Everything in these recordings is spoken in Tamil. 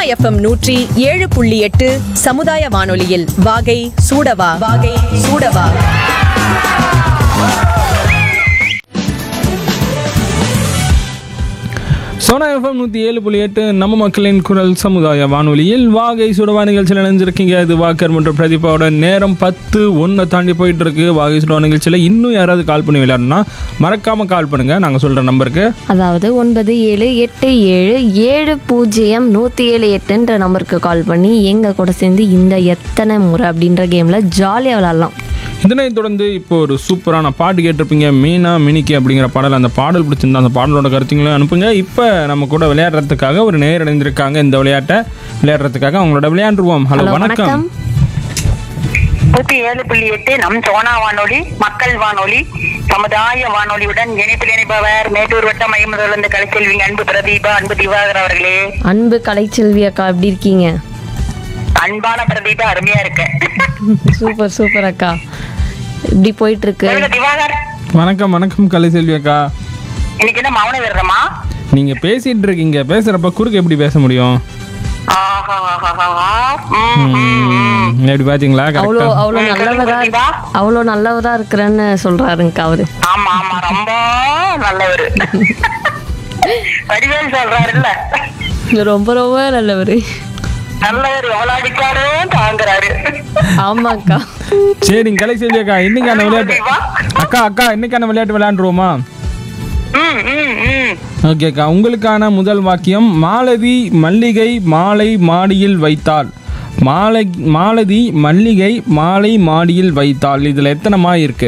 எஃப்எம் நூற்றி ஏழு புள்ளி எட்டு சமுதாய வானொலியில் வாகை சூடவா வாகை சூடவா சோனா எஃப்எம் நூற்றி ஏழு புள்ளி எட்டு நம்ம மக்களின் குரல் சமுதாய வானொலியில் வாகை சுடவா நிகழ்ச்சியில் இணைஞ்சிருக்கீங்க இது வாக்கர் மற்றும் பிரதீபாவோட நேரம் பத்து ஒன்றை தாண்டி போயிட்டு இருக்கு வாகை சுடவா நிகழ்ச்சியில் இன்னும் யாராவது கால் பண்ணி விளையாடணும்னா மறக்காம கால் பண்ணுங்க நாங்கள் சொல்கிற நம்பருக்கு அதாவது ஒன்பது ஏழு எட்டு ஏழு ஏழு பூஜ்ஜியம் நூற்றி ஏழு எட்டுன்ற நம்பருக்கு கால் பண்ணி எங்கள் கூட சேர்ந்து இந்த எத்தனை முறை அப்படின்ற கேமில் ஜாலியாக விளாட்லாம் இதனைத் தொடர்ந்து இப்போ ஒரு சூப்பரான பாட்டு கேட்டிருப்பீங்க மீனா மினிக்கி அப்படிங்கிற பாடல் அந்த பாடல் பிடிச்சிருந்தா அந்த பாடலோட கருத்துங்களையும் அனுப்புங்க இப்போ நம்ம கூட விளையாடுறதுக்காக ஒரு நேர் இணைந்திருக்காங்க இந்த விளையாட்டை விளையாடுறதுக்காக அவங்களோட விளையாண்டுருவோம் ஹலோ ஹலோ வணக்கம் வணக்கம் நூத்தி ஏழு புள்ளி எட்டு நம் சோனா வானொலி மக்கள் வானொலி சமுதாய வானொலியுடன் இணைப்பில் இணைப்பவர் மேட்டூர் வட்டம் ஐம்பதுலேருந்து கலைச்செல்விங்க அன்பு பிரதீபா அன்பு திவாகர் அவர்களே அன்பு கலைச்செல்வி அக்கா எப்படி இருக்கீங்க அன்பான பிரதீபா அருமையா இருக்கேன் சூப்பர் சூப்பர் அக்கா இப்படி போயிட்டு இருக்கு சொல்லுங்க திவாகர் வணக்கம் வணக்கம் கலைசெல்வி அக்கா இன்னைக்கு என்ன மௌன விரதமா நீங்க பேசிட்டு இருக்கீங்க பேசுறப்ப குறுக்க எப்படி பேச முடியும் ஆஹா, ஆஹா, ஆஹா. ம், ம், ம். ம், எப்படி பாத்தீங்களா அவ்வளோ கரெக்டா அவ்வளோ ம், நல்லவரா பிரதீபா. அவ்வளோ நல்லவரா இருக்கிறேன்னு சொல்றாருங்கக்கா அவரு ஆமா ஆமா ரொம்ப நல்லவர் வடிவேல் சொல்றாருல்ல ரொம்ப ரொம்ப நல்லவர் நல்லவர் எவ்வளவு அடிச்சாலும் தாங்குறாரு ஆமாக்கா சரிங்க கலைசெல்வி அக்கா இன்னைக்கான விளையாட்டு பிரதீபா. அக்கா அக்கா இன்னைக்கான விளையாட்டு விளையாண்டுருவோமா ம் ம் ம் ஓகே அக்கா உங்களுக்கான முதல் வாக்கியம் மாலதி மல்லிகை மாலை மாடியில் வைத்தாள் மாலை மாலதி மல்லிகை மாலை மாடியில் வைத்தாள் இதுல எத்தனை மா இருக்கு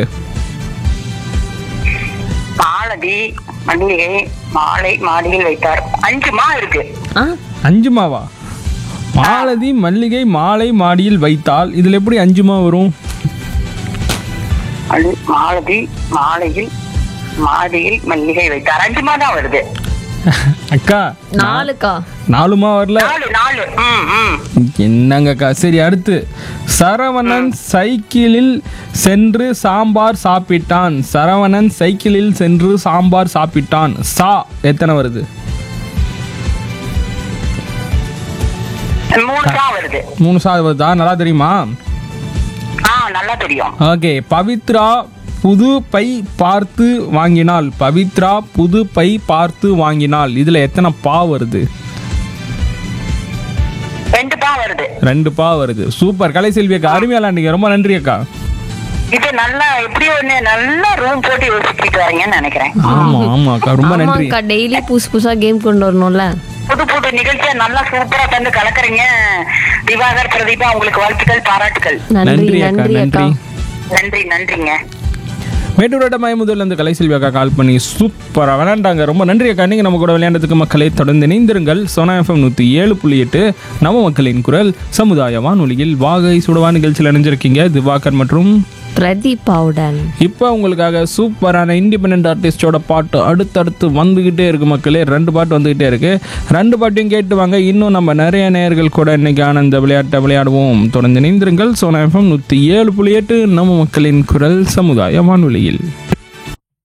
மாலதி மல்லிகை மாலை மாடியில் வைத்தார் அஞ்சு மா இருக்கு ஆ அஞ்சு மாவா மாலதி மல்லிகை மாலை மாடியில் வைத்தால் இதுல எப்படி அஞ்சு மா வரும் அது மாலதி மாலையில் மாடியில் மல்லிகை வைத்தார் அஞ்சு மா தான் வருது அக்கா நாலுக்கா நாலுமா வரல நாலு நாலு ம் ம் என்னங்கக்கா சரி அடுத்து சரவணன் சைக்கிளில் சென்று சாம்பார் சாப்பிட்டான் சரவணன் சைக்கிளில் சென்று சாம்பார் சாப்பிட்டான் சா எத்தனை வருது மூணு தான் வருது மூணு சா வருதா நல்லா தெரியுமா ஆ நல்லா தெரியும் ஓகே பவித்ரா புது பை பார்த்து வாங்கினாள் பவித்ரா புது பை பார்த்து வாங்கினாள் இதுல எத்தனை பா வருது ரெண்டு தான் வருது ரெண்டு பா வருது சூப்பர் கலைசெல்வி அக்கா அருமையா விளாண்டீங்க ரொம்ப நன்றி அக்கா இது நல்லா எப்படி ஒண்ணு நல்லா ரூம் போட்டு யோசிச்சுட்டு வரீங்கன்னு நினைக்கிறேன் ஆமா ஆமா அக்கா ரொம்ப நன்றி ஆமாக்கா டெய்லி புதுசு புதுசா கேம் கொண்டு வரணும்ல புது புது நிகழ்ச்சியை நல்லா சூப்பரா தந்து கலக்குறீங்க திவாகர் பிரதீபா உங்களுக்கு வாழ்த்துக்கள் பாராட்டுகள் நன்றி நன்றி அக்கா நன்றி அக்கா நன்றி நன்றி நன்றிங்க மேட்டூரோட மயமுதல் இருந்து கலைசெல்வி அக்கா கால் பண்ணி சூப்பராக விளையாண்டாங்க ரொம்ப நன்றி அக்கா நீங்கள் நம்ம கூட விளையாண்டதுக்கு மக்களை தொடர்ந்து இணைந்திருங்கள் சோனா எஃப்எம் நூற்றி ஏழு புள்ளி எட்டு நம்ம மக்களின் குரல் சமுதாய வானொலியில் வாகை சுடவா நிகழ்ச்சியில் இணைஞ்சிருக்கீங்க திவாகர் மற்றும் பிரதீபாவுடன் இப்போ உங்களுக்காக சூப்பரான இண்டிபெண்ட் ஆர்டிஸ்டோட பாட்டு அடுத்தடுத்து வந்துக்கிட்டே இருக்கு மக்களே ரெண்டு பாட்டு வந்துக்கிட்டே இருக்கு ரெண்டு பாட்டையும் கேட்டு வாங்க இன்னும் நம்ம நிறைய நேயர்கள் கூட இன்னைக்கு ஆனந்த விளையாட்டை விளையாடுவோம் தொடர்ந்து இணைந்திருங்கள் சோனா எஃப்எம் நூற்றி ஏழு புள்ளி எட்டு நம்ம மக்களின் குரல் சமுதாய வானொலியில்